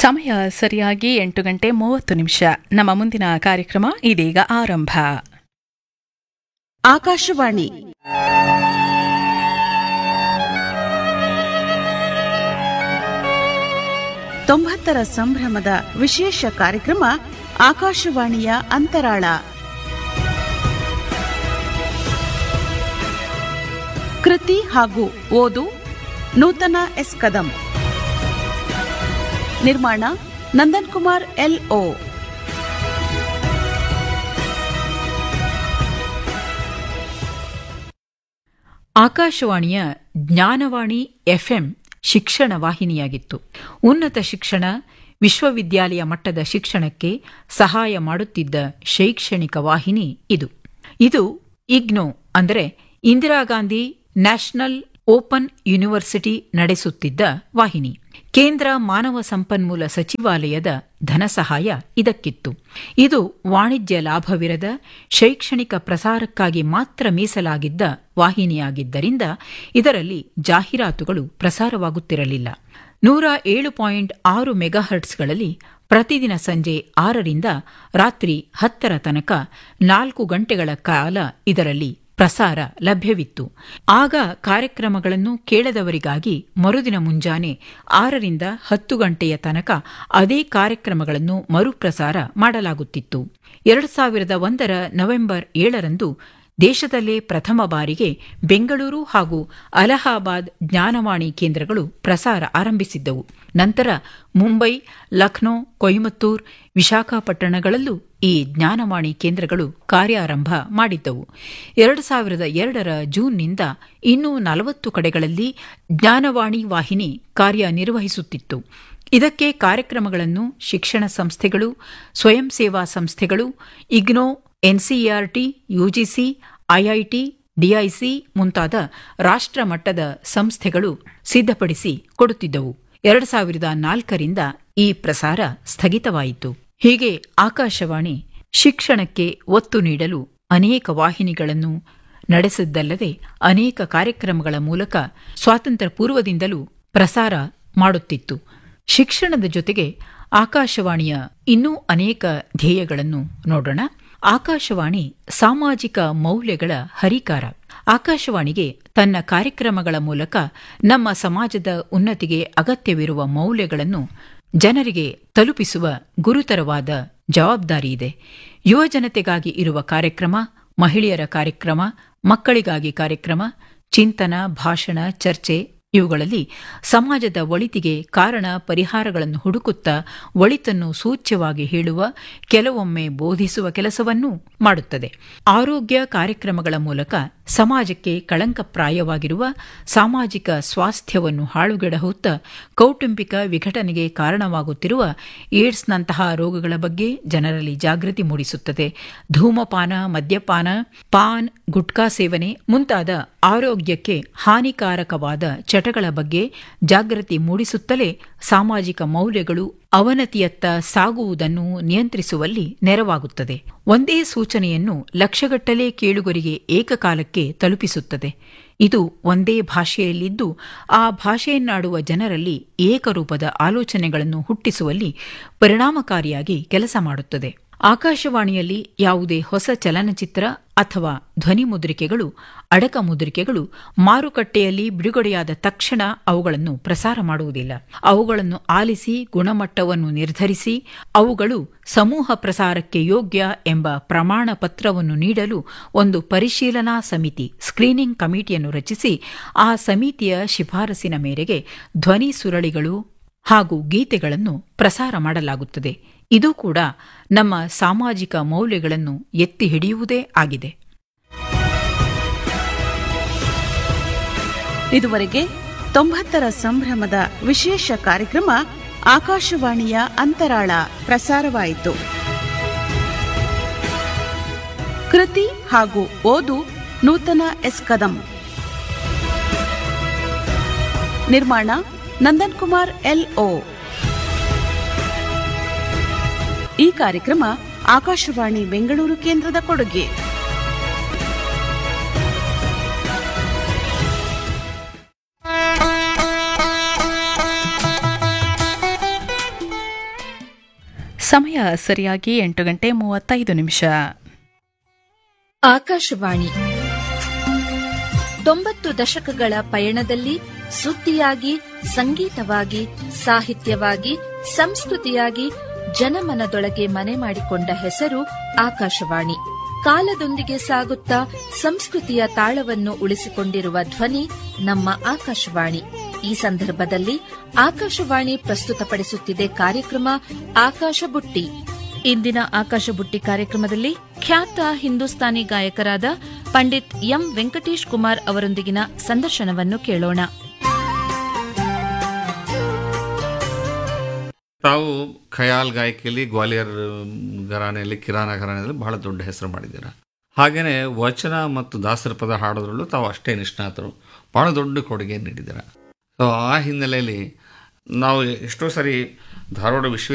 ಸಮಯ ಸರಿಯಾಗಿ ಎಂಟು ಗಂಟೆ ಮೂವತ್ತು ನಿಮಿಷ ನಮ್ಮ ಮುಂದಿನ ಕಾರ್ಯಕ್ರಮ ಇದೀಗ ಆರಂಭ ಆಕಾಶವಾಣಿ ತೊಂಬತ್ತರ ಸಂಭ್ರಮದ ವಿಶೇಷ ಕಾರ್ಯಕ್ರಮ ಆಕಾಶವಾಣಿಯ ಅಂತರಾಳ ಕೃತಿ ಹಾಗೂ ಓದು ನೂತನ ಎಸ್ ಕದಂ ನಿರ್ಮಾಣ ನಂದನ್ ಕುಮಾರ್ ಎಲ್ ಓ ಆಕಾಶವಾಣಿಯ ಜ್ಞಾನವಾಣಿ ಎಫ್ಎಂ ಶಿಕ್ಷಣ ವಾಹಿನಿಯಾಗಿತ್ತು ಉನ್ನತ ಶಿಕ್ಷಣ ವಿಶ್ವವಿದ್ಯಾಲಯ ಮಟ್ಟದ ಶಿಕ್ಷಣಕ್ಕೆ ಸಹಾಯ ಮಾಡುತ್ತಿದ್ದ ಶೈಕ್ಷಣಿಕ ವಾಹಿನಿ ಇದು ಇದು ಇಗ್ನೋ ಅಂದರೆ Indira Gandhi national open university ನಡೆಸುತ್ತಿದ್ದ ವಾಹಿನಿ ಕೇಂದ್ರ ಮಾನವ ಸಂಪನ್ಮೂಲ ಸಚಿವಾಲಯದ ಧನಸಹಾಯ ಇದಕ್ಕಿತ್ತು ಇದು ವಾಣಿಜ್ಯ ಲಾಭವಿರದ ಶೈಕ್ಷಣಿಕ ಪ್ರಸಾರಕ್ಕಾಗಿ ಮಾತ್ರ ಮೀಸಲಾಗಿದ್ದ ವಾಹಿನಿಯಾಗಿದ್ದರಿಂದ ಇದರಲ್ಲಿ ಜಾಹೀರಾತುಗಳು ಪ್ರಸಾರವಾಗುತ್ತಿರಲಿಲ್ಲ ನೂರ ಏಳು ಪಾಯಿಂಟ್ ಆರು ಮೆಗಾಹರ್ಟ್ಸ್ಗಳಲ್ಲಿ ಪ್ರತಿದಿನ ಸಂಜೆ ಆರರಿಂದ ರಾತ್ರಿ ಹತ್ತರ ತನಕ ನಾಲ್ಕು ಗಂಟೆಗಳ ಕಾಲ ಇದರಲ್ಲಿ ಪ್ರಸಾರ ಲಭ್ಯವಿತ್ತು ಆಗ ಕಾರ್ಯಕ್ರಮಗಳನ್ನು ಕೇಳದವರಿಗಾಗಿ ಮರುದಿನ ಮುಂಜಾನೆ ಆರರಿಂದ ಹತ್ತು ಗಂಟೆಯ ತನಕ ಅದೇ ಕಾರ್ಯಕ್ರಮಗಳನ್ನು ಮರುಪ್ರಸಾರ ಮಾಡಲಾಗುತ್ತಿತ್ತು ಎರಡು ಸಾವಿರದ ಒಂದರ ನವೆಂಬರ್ ಏಳರಂದು ದೇಶದಲ್ಲೇ ಪ್ರಥಮ ಬಾರಿಗೆ ಬೆಂಗಳೂರು ಹಾಗೂ ಅಲಹಾಬಾದ್ ಜ್ಞಾನವಾಣಿ ಕೇಂದ್ರಗಳು ಪ್ರಸಾರ ಆರಂಭಿಸಿದ್ದವು ನಂತರ ಮುಂಬೈ ಲಖನೌ ಕೊಯಮತ್ತೂರ್ ವಿಶಾಖಪಟ್ಟಣಗಳಲ್ಲೂ ಈ ಜ್ಞಾನವಾಣಿ ಕೇಂದ್ರಗಳು ಕಾರ್ಯಾರಂಭ ಮಾಡಿದ್ದವು ಎರಡು ಸಾವಿರದ ಎರಡರ ಜೂನ್ನಿಂದ ಇನ್ನೂ ನಲವತ್ತು ಕಡೆಗಳಲ್ಲಿ ಜ್ಞಾನವಾಣಿ ವಾಹಿನಿ ಕಾರ್ಯನಿರ್ವಹಿಸುತ್ತಿತ್ತು ಇದಕ್ಕೆ ಕಾರ್ಯಕ್ರಮಗಳನ್ನು ಶಿಕ್ಷಣ ಸಂಸ್ಥೆಗಳು ಸ್ವಯಂ ಸೇವಾ ಸಂಸ್ಥೆಗಳು IGNOU NCERT UGC IIT DIC ಮುಂತಾದ ರಾಷ್ಟ್ರ ಮಟ್ಟದ ಸಂಸ್ಥೆಗಳು ಸಿದ್ಧಪಡಿಸಿ ಕೊಡುತ್ತಿದ್ದವು ಎರಡು ಸಾವಿರದ ನಾಲ್ಕರಿಂದ ಈ ಪ್ರಸಾರ ಸ್ಥಗಿತವಾಯಿತು ಹೀಗೆ ಆಕಾಶವಾಣಿ ಶಿಕ್ಷಣಕ್ಕೆ ಒತ್ತು ನೀಡಲು ಅನೇಕ ವಾಹಿನಿಗಳನ್ನು ನಡೆಸಿದ್ದಲ್ಲದೆ ಅನೇಕ ಕಾರ್ಯಕ್ರಮಗಳ ಮೂಲಕ ಸ್ವಾತಂತ್ರ್ಯ ಪೂರ್ವದಿಂದಲೂ ಪ್ರಸಾರ ಮಾಡುತ್ತಿತ್ತು ಶಿಕ್ಷಣದ ಜೊತೆಗೆ ಆಕಾಶವಾಣಿಯ ಇನ್ನೂ ಅನೇಕ ಧ್ಯೇಯಗಳನ್ನು ನೋಡೋಣ ಆಕಾಶವಾಣಿ ಸಾಮಾಜಿಕ ಮೌಲ್ಯಗಳ ಹರಿಕಾರ ಆಕಾಶವಾಣಿಗೆ ತನ್ನ ಕಾರ್ಯಕ್ರಮಗಳ ಮೂಲಕ ನಮ್ಮ ಸಮಾಜದ ಉನ್ನತಿಗೆ ಅಗತ್ಯವಿರುವ ಮೌಲ್ಯಗಳನ್ನು ಜನರಿಗೆ ತಲುಪಿಸುವ ಗುರುತರವಾದ ಜವಾಬ್ದಾರಿಯಿದೆ ಯುವಜನತೆಗಾಗಿ ಇರುವ ಕಾರ್ಯಕ್ರಮ ಮಹಿಳೆಯರ ಕಾರ್ಯಕ್ರಮ ಮಕ್ಕಳಿಗಾಗಿ ಕಾರ್ಯಕ್ರಮ ಚಿಂತನ ಭಾಷಣ ಚರ್ಚೆ ಇವುಗಳಲ್ಲಿ ಸಮಾಜದ ಒಳಿತಿಗೆ ಕಾರಣ ಪರಿಹಾರಗಳನ್ನು ಹುಡುಕುತ್ತಾ ಒಳಿತನ್ನು ಸೂಚ್ಯವಾಗಿ ಹೇಳುವ ಕೆಲವೊಮ್ಮೆ ಬೋಧಿಸುವ ಕೆಲಸವನ್ನೂ ಮಾಡುತ್ತದೆ ಆರೋಗ್ಯ ಕಾರ್ಯಕ್ರಮಗಳ ಮೂಲಕ ಸಮಾಜಕ್ಕೆ ಕಳಂಕಪ್ರಾಯವಾಗಿರುವ ಸಾಮಾಜಿಕ ಸ್ವಾಸ್ಥ್ಯವನ್ನು ಹಾಳುಗೆಡಹುತ್ತ ಕೌಟುಂಬಿಕ ವಿಘಟನೆಗೆ ಕಾರಣವಾಗುತ್ತಿರುವ ಏಡ್ಸ್ನಂತಹ ರೋಗಗಳ ಬಗ್ಗೆ ಜನರಲ್ಲಿ ಜಾಗೃತಿ ಮೂಡಿಸುತ್ತದೆ ಧೂಮಪಾನ ಮದ್ಯಪಾನ ಪಾನ್ ಗುಟ್ಕಾ ಸೇವನೆ ಮುಂತಾದ ಆರೋಗ್ಯಕ್ಕೆ ಹಾನಿಕಾರಕವಾದ ಚಟಗಳ ಬಗ್ಗೆ ಜಾಗೃತಿ ಮೂಡಿಸುತ್ತಲೇ ಸಾಮಾಜಿಕ ಮೌಲ್ಯಗಳು ಅವನತಿಯತ್ತ ಸಾಗುವುದನ್ನು ನಿಯಂತ್ರಿಸುವಲ್ಲಿ ನೆರವಾಗುತ್ತದೆ ಒಂದೇ ಸೂಚನೆಯನ್ನು ಲಕ್ಷಗಟ್ಟಲೆ ಕೇಳುಗರಿಗೆ ಏಕಕಾಲಕ್ಕೆ ತಲುಪಿಸುತ್ತದೆ ಇದು ಒಂದೇ ಭಾಷೆಯಲ್ಲಿದ್ದು ಆ ಭಾಷೆಯನ್ನಾಡುವ ಜನರಲ್ಲಿ ಏಕರೂಪದ ಆಲೋಚನೆಗಳನ್ನು ಹುಟ್ಟಿಸುವಲ್ಲಿ ಪರಿಣಾಮಕಾರಿಯಾಗಿ ಕೆಲಸ ಮಾಡುತ್ತದೆ ಆಕಾಶವಾಣಿಯಲ್ಲಿ ಯಾವುದೇ ಹೊಸ ಚಲನಚಿತ್ರ ಅಥವಾ ಧ್ವನಿ ಮುದ್ರಿಕೆಗಳು ಅಡಕ ಮುದ್ರಿಕೆಗಳು ಮಾರುಕಟ್ಟೆಯಲ್ಲಿ ಬಿಡುಗಡೆಯಾದ ತಕ್ಷಣ ಅವುಗಳನ್ನು ಪ್ರಸಾರ ಮಾಡುವುದಿಲ್ಲ ಅವುಗಳನ್ನು ಆಲಿಸಿ ಗುಣಮಟ್ಟವನ್ನು ನಿರ್ಧರಿಸಿ ಅವುಗಳು ಸಮೂಹ ಪ್ರಸಾರಕ್ಕೆ ಯೋಗ್ಯ ಎಂಬ ಪ್ರಮಾಣ ಪತ್ರವನ್ನು ನೀಡಲು ಒಂದು ಪರಿಶೀಲನಾ ಸಮಿತಿ ಸ್ಕ್ರೀನಿಂಗ್ ಕಮಿಟಿಯನ್ನು ರಚಿಸಿ ಆ ಸಮಿತಿಯ ಶಿಫಾರಸಿನ ಮೇರೆಗೆ ಧ್ವನಿ ಸುರಳಿಗಳು ಹಾಗೂ ಗೀತೆಗಳನ್ನು ಪ್ರಸಾರ ಮಾಡಲಾಗುತ್ತದೆ ಇದು ಕೂಡ ನಮ್ಮ ಸಾಮಾಜಿಕ ಮೌಲ್ಯಗಳನ್ನು ಎತ್ತಿ ಹಿಡಿಯುವುದೇ ಆಗಿದೆ ಇದುವರೆಗೆ ತೊಂಬತ್ತರ ಸಂಭ್ರಮದ ವಿಶೇಷ ಕಾರ್ಯಕ್ರಮ ಆಕಾಶವಾಣಿಯ ಅಂತರಾಳ ಪ್ರಸಾರವಾಯಿತು ಕೃತಿ ಹಾಗೂ ಓದು ನೂತನ ಎಸ್ ಕದಂ ನಿರ್ಮಾಣ ನಂದನ್ ಕುಮಾರ್ ಎಲ್ ಓ ಈ ಕಾರ್ಯಕ್ರಮ ಆಕಾಶವಾಣಿ ಬೆಂಗಳೂರು ಕೇಂದ್ರದ ಕೊಡುಗೆ ಸಮಯ ಸರಿಯಾಗಿ ಎಂಟು ಗಂಟೆ ಮೂವತ್ತೈದು ನಿಮಿಷ ಆಕಾಶವಾಣಿ ತೊಂಬತ್ತು ದಶಕಗಳ ಪಯಣದಲ್ಲಿ ಸುದ್ದಿಯಾಗಿ ಸಂಗೀತವಾಗಿ ಸಾಹಿತ್ಯವಾಗಿ ಸಂಸ್ಕೃತಿಯಾಗಿ ಜನಮನದೊಳಗೆ ಮನೆ ಮಾಡಿಕೊಂಡ ಹೆಸರು ಆಕಾಶವಾಣಿ ಕಾಲದೊಂದಿಗೆ ಸಾಗುತ್ತಾ ಸಂಸ್ಕೃತಿಯ ತಾಳವನ್ನು ಉಳಿಸಿಕೊಂಡಿರುವ ಧ್ವನಿ ನಮ್ಮ ಆಕಾಶವಾಣಿ ಈ ಸಂದರ್ಭದಲ್ಲಿ ಆಕಾಶವಾಣಿ ಪ್ರಸ್ತುತಪಡಿಸುತ್ತಿದೆ ಕಾರ್ಯಕ್ರಮ ಆಕಾಶ ಬುಟ್ಟಿ ಇಂದಿನ ಆಕಾಶ ಬುಟ್ಟಿ ಕಾರ್ಯಕ್ರಮದಲ್ಲಿ ಖ್ಯಾತ ಹಿಂದೂಸ್ತಾನಿ ಗಾಯಕರಾದ ಪಂಡಿತ್ ಎಂ ವೆಂಕಟೇಶ್ ಕುಮಾರ್ ಅವರೊಂದಿಗಿನ ಸಂದರ್ಶನವನ್ನು ಕೇಳೋಣ ತಾವು ಖಯಾಲ್ ಗಾಯಕಿಯಲ್ಲಿ ಗ್ವಾಲಿಯರ್ ಘರಾನೆಯಲ್ಲಿ ಕಿರಾನ ಘರಾನೆಯಲ್ಲಿ ಬಹಳ ದೊಡ್ಡ ಹೆಸರು ಮಾಡಿದ್ದೀರ ಹಾಗೆಯೇ ವಚನ ಮತ್ತು ದಾಸರ ಪದ ಹಾಡೋದ್ರಲ್ಲೂ ತಾವು ಅಷ್ಟೇ ನಿಷ್ಣಾತರು ಬಹಳ ದೊಡ್ಡ ಕೊಡುಗೆ ನೀಡಿದ್ದೀರ ಸೊ ಆ ಹಿನ್ನೆಲೆಯಲ್ಲಿ ನಾವು ಎಷ್ಟೋ ಸರಿ ಧಾರವಾಡ ವಿಶ್ವ